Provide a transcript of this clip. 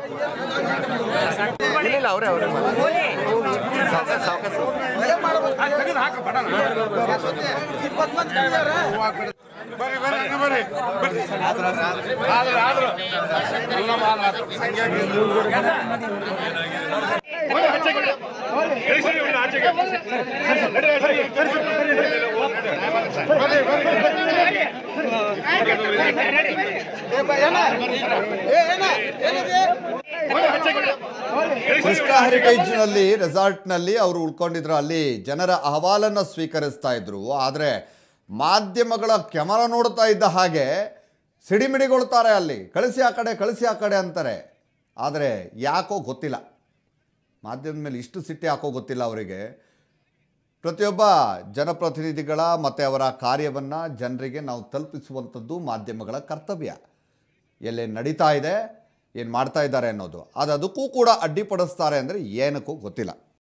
ಇಲ್ಲ ಅವರೇ ಅವರೇ ಸಾವಕಾಶ ಸಾವಕಾಶ ಬರ್ರಿ ಬರ್ರಿ ಅಣ್ಣ ಬರ್ರಿ ಬರ್ರಿ ಆದ್ರೆ ಆದ್ರೆ ಎಲ್ಲ ಮಾಲ್ ಆತು. ಒಂದು ಆಚೆಗೆ. ಇಳಿಸಿರಿ ಒಂದು ಆಚೆಗೆ. ನಡಿ, ನಡಿ, ಬರ್ರಿ, ಬರ್ರಿ. ಒಂದು ಆಚೆಗೆ. ಇಳಿಸಿರಿ ಕೃಷ್ಣ ಹೆರಿಟೇಜ್ನಲ್ಲಿ ರೆಸಾರ್ಟ್ನಲ್ಲಿ ಅವರು ಉಳ್ಕೊಂಡಿದ್ರು ಅಲ್ಲಿ ಜನರ ಅಹವಾಲನ್ನು ಸ್ವೀಕರಿಸ್ತಾ ಇದ್ರು ಆದರೆ ಮಾಧ್ಯಮಗಳ ಕ್ಯಾಮರಾ ನೋಡ್ತಾ ಇದ್ದ ಹಾಗೆ ಸಿಡಿಮಿಡಿಗೊಳ್ತಾರೆ ಅಲ್ಲಿ ಕಳಿಸಿ ಆ ಕಡೆ ಕಳಿಸಿ ಆ ಕಡೆ ಅಂತಾರೆ ಆದರೆ ಯಾಕೋ ಗೊತ್ತಿಲ್ಲ ಮಾಧ್ಯಮದ ಮೇಲೆ ಇಷ್ಟು ಸಿಟ್ಟಿ ಯಾಕೋ ಗೊತ್ತಿಲ್ಲ ಅವರಿಗೆ ಪ್ರತಿಯೊಬ್ಬ ಜನಪ್ರತಿನಿಧಿಗಳ ಮತ್ತು ಅವರ ಕಾರ್ಯವನ್ನು ಜನರಿಗೆ ನಾವು ತಲುಪಿಸುವಂಥದ್ದು ಮಾಧ್ಯಮಗಳ ಕರ್ತವ್ಯ ಎಲ್ಲೇನು ನಡೀತಾ ಇದೆ ಏನು ಮಾಡ್ತಾ ಇದ್ದಾರೆ ಅನ್ನೋದು ಅದು ಅದಕ್ಕೂ ಕೂಡ ಅಡ್ಡಿಪಡಿಸ್ತಾರೆ ಅಂದರೆ ಏನಕ್ಕೂ ಗೊತ್ತಿಲ್ಲ